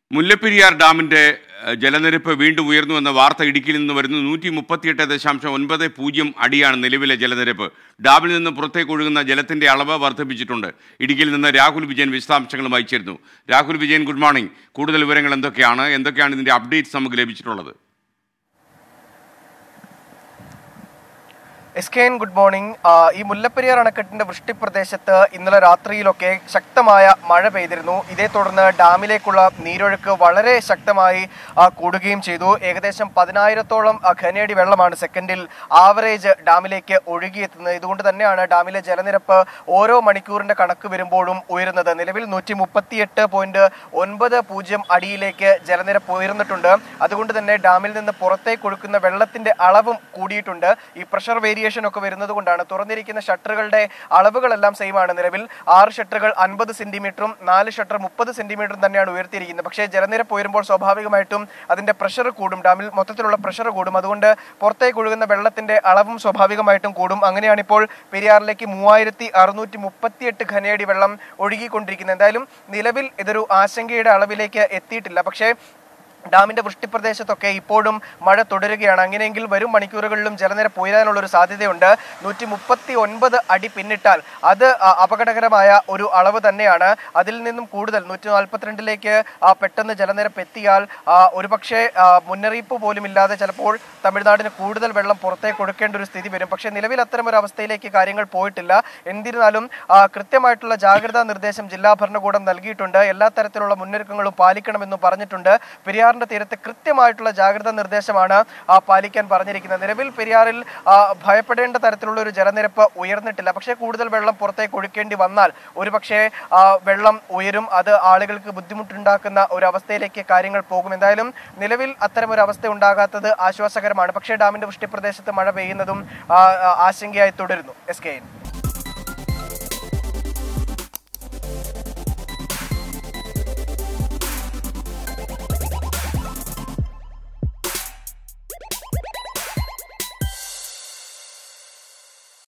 മുല്ലപ്പെരിയാർ ഡാമിന്റെ ഏഹ്, ജലനിരപ്പ് വീണ്ടും ഉയർന്നു എന്ന വാർത്ത ഇടുക്കിയിൽ നിന്ന് വരുന്നു നൂറ്റി മുപ്പത്തിയെട്ട് ദശാംശം ഒൻപത് പൂജ്യം അടിയാണ് നിലവിലെ ജലനിരപ്പ് ഡാമിൽ നിന്ന് പുറത്തേക്ക് ഒഴുകുന്ന ജലത്തിന്റെ അളവ് വർദ്ധിപ്പിച്ചിട്ടുണ്ട് ഇടുക്കിയിൽ നിന്ന് രാഹുൽ വിജയൻ വിശദാംശങ്ങളുമായി ചേരുന്നു രാഹുൽ വിജയൻ ഗുഡ് മോർണിംഗ് കൂടുതൽ വിവരങ്ങൾ എന്തൊക്കെയാണ് എന്തൊക്കെയാണ് ഇതിന്റെ അപ്ഡേറ്റ്സ് നമുക്ക് ലഭിച്ചിട്ടുള്ളത് S K N good morning ആ, ഈ മുല്ലപ്പെരിയാർ അണക്കെട്ടിന്റെ വൃഷ്ടിപ്രദേശത്ത് ഇന്നലെ രാത്രിയിലൊക്കെ ശക്തമായ മഴ പെയ്തിരുന്നു ഇതേ തുടർന്ന് ഡാമിലേക്കുള്ള നീരൊഴുക്ക് വളരെ ശക്തമായി ആ, കൂടുകയും ചെയ്തു ഏകദേശം പതിനായിരത്തോളം ആ, ഘനയടി വെള്ളമാണ് സെക്കൻഡിൽ ആവറേജ് ഡാമിലേക്ക് ഒഴുകിയെത്തുന്നത് ഇതുകൊണ്ട് തന്നെയാണ് ഡാമിലെ ജലനിരപ്പ് ഓരോ മണിക്കൂറിന്റെ കണക്ക് വരുമ്പോഴും ഉയരുന്നത് നിലവിൽ നൂറ്റി മുപ്പത്തിയെട്ട് പോയിന്റ് ഒൻപത് പൂജ്യം അടിയിലേക്ക് ജലനിരപ്പ് ഉയർന്നിട്ടുണ്ട് അതുകൊണ്ട് തന്നെ ഡാമിൽ നിന്ന് പുറത്തേക്ക് ഒഴുക്കുന്ന വെള്ളത്തിന്റെ അളവും കൂടിയിട്ടുണ്ട് ഈ പ്രഷർ വേരിയേഷൻ ഒക്കെ വരുന്നത് കൊണ്ടാണ് തുറന്നിരിക്കുന്ന ഷട്ടറുകളുടെ അളവുകളെല്ലാം സെയിം ആണ് നിലവിൽ ആറ് ഷട്ടറുകൾ അൻപത് സെന്റിമീറ്ററും നാല് ഷട്ടർ മുപ്പത് സെന്റിമീറ്ററും തന്നെയാണ് ഉയർത്തിയിരിക്കുന്നത് പക്ഷേ ജലനിരപ്പ് ഉയരുമ്പോൾ സ്വാഭാവികമായിട്ടും അതിന്റെ പ്രഷർ കൂടും ഡാമിൽ മൊത്തത്തിലുള്ള പ്രഷർ കൂടും അതുകൊണ്ട് പുറത്തേക്ക് ഒഴുകുന്ന വെള്ളത്തിന്റെ അളവും സ്വാഭാവികമായിട്ടും കൂടും അങ്ങനെയാണ് ഇപ്പോൾ പെരിയാറിലേക്ക് മൂവായിരത്തി അറുന്നൂറ്റി മുപ്പത്തിയെട്ട് ഘനയടി വെള്ളം ഒഴുകിക്കൊണ്ടിരിക്കുന്നത് എന്തായാലും നിലവിൽ ഇതൊരു ആശങ്കയുടെ അളവിലേക്ക് എത്തിയിട്ടില്ല പക്ഷേ ഡാമിന്റെ വൃഷ്ടിപ്രദേശത്തൊക്കെ ഇപ്പോഴും മഴ തുടരുകയാണ് അങ്ങനെയെങ്കിൽ വരും മണിക്കൂറുകളിലും ജലനിരപ്പ് ഉയരാനുള്ള ഒരു സാധ്യതയുണ്ട് നൂറ്റി മുപ്പത്തി ഒൻപത് അടി പിന്നിട്ടാൽ അത് ആ, അപകടകരമായ ഒരു അളവ് തന്നെയാണ് അതിൽ നിന്നും കൂടുതൽ നൂറ്റി നാൽപ്പത്തിരണ്ടിലേക്ക് പെട്ടെന്ന് ജലനിരപ്പ് എത്തിയാൽ ആ, ഒരുപക്ഷെ ആ, മുന്നറിയിപ്പ് പോലും ഇല്ലാതെ ചിലപ്പോൾ തമിഴ്നാടിന് കൂടുതൽ വെള്ളം പുറത്തേക്ക് കൊടുക്കേണ്ട ഒരു സ്ഥിതി വരും പക്ഷേ നിലവിൽ അത്തരം ഒരു അവസ്ഥയിലേക്ക് കാര്യങ്ങൾ പോയിട്ടില്ല എന്നിരുന്നാലും ആ, കൃത്യമായിട്ടുള്ള ജാഗ്രതാ നിർദ്ദേശം ജില്ലാ ഭരണകൂടം നൽകിയിട്ടുണ്ട് എല്ലാ തരത്തിലുള്ള മുന്നൊരുക്കങ്ങളും പാലിക്കണമെന്നും പറഞ്ഞിട്ടുണ്ട് പെരിയാറിന്റെ തീരത്ത് കൃത്യമായിട്ടുള്ള ജാഗ്രതാ നിർദ്ദേശമാണ് ആ, പാലിക്കാൻ പറഞ്ഞിരിക്കുന്നത് നിലവിൽ പെരിയാറിൽ ആ, ഭയപ്പെടേണ്ട തരത്തിലുള്ള ഒരു ജലനിരപ്പ് ഉയർന്നിട്ടില്ല പക്ഷേ കൂടുതൽ വെള്ളം പുറത്തേക്ക് ഒഴുക്കേണ്ടി വന്നാൽ ഒരുപക്ഷെ ആ, വെള്ളം ഉയരും അത് ആളുകൾക്ക് ബുദ്ധിമുട്ടുണ്ടാക്കുന്ന ഒരു അവസ്ഥയിലേക്ക് കാര്യങ്ങൾ പോകും എന്തായാലും നിലവിൽ അത്തരം ഒരു അവസ്ഥ ഉണ്ടാകാത്തത് ആശ്വാസകരമാണ് പക്ഷേ ഡാമിന്റെ വൃഷ്ടിപ്രദേശത്ത് മഴ പെയ്യുന്നതും ആ, ആ, ആശങ്കയായി തുടരുന്നു എസ് കെ എൻ